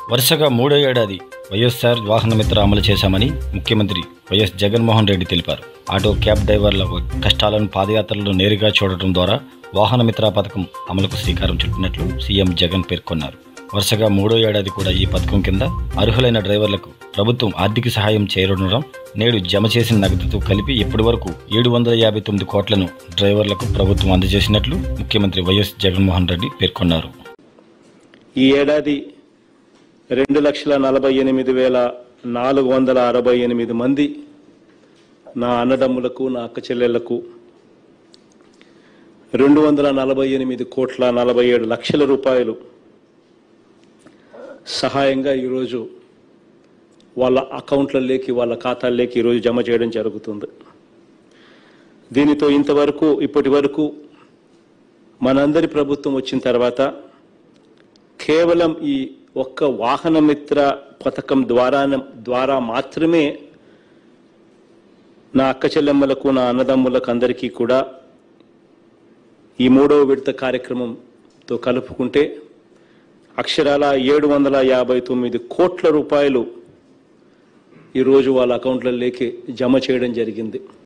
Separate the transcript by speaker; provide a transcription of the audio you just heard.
Speaker 1: వరుసగా మూడో ఏడాది వైఎస్ఆర్ వాహన మిత్ర అమలు చేశామని ముఖ్యమంత్రి వైఎస్ జగన్మోహన్ రెడ్డి తెలిపారు ఆటో క్యాబ్ డ్రైవర్ల కష్టాలను పాదయాత్రలో నేరుగా చూడటం ద్వారా వాహన మిత్ర పథకం అమలుకు శ్రీకారం చుట్టినట్లు సీఎం జగన్ పేర్కొన్నారు వరుసగా మూడో ఏడాది కూడా ఈ పథకం కింద అర్హులైన డ్రైవర్లకు ప్రభుత్వం ఆర్థిక సహాయం చేరుండడం నేడు జమ చేసిన నగదుతో కలిపి ఇప్పటి వరకు ఏడు వందల యాభై తొమ్మిది కోట్లను డ్రైవర్లకు ప్రభుత్వం అందజేసినట్లు ముఖ్యమంత్రి వైఎస్ జగన్మోహన్ రెడ్డి పేర్కొన్నారు
Speaker 2: ఈ ఏడాది రెండు లక్షల నలభై ఎనిమిది వేల నాలుగు వందల అరవై ఎనిమిది మంది నా అన్నదమ్ములకు నా అక్క చెల్లెళ్లకు రెండు వందల నలభై ఎనిమిది కోట్ల నలభై ఏడు లక్షల రూపాయలు సహాయంగా ఈరోజు వాళ్ళ అకౌంట్లలోకి వాళ్ళ ఖాతాల్లోకి ఈరోజు జమ చేయడం జరుగుతుంది దీనితో ఇంతవరకు ఇప్పటి వరకు మనందరి ప్రభుత్వం వచ్చిన తర్వాత కేవలం ఈ ఒక్క వాహన మిత్ర పథకం ద్వారా ద్వారా మాత్రమే నా అక్క చెల్లెమ్మలకు నా అన్నదమ్ములకు అందరికీ కూడా ఈ మూడవ విడత కార్యక్రమంతో కలుపుకుంటే అక్షరాల ఏడు వందల యాభై తొమ్మిది కోట్ల రూపాయలు ఈరోజు వాళ్ళ అకౌంట్లలోకి జమ చేయడం జరిగింది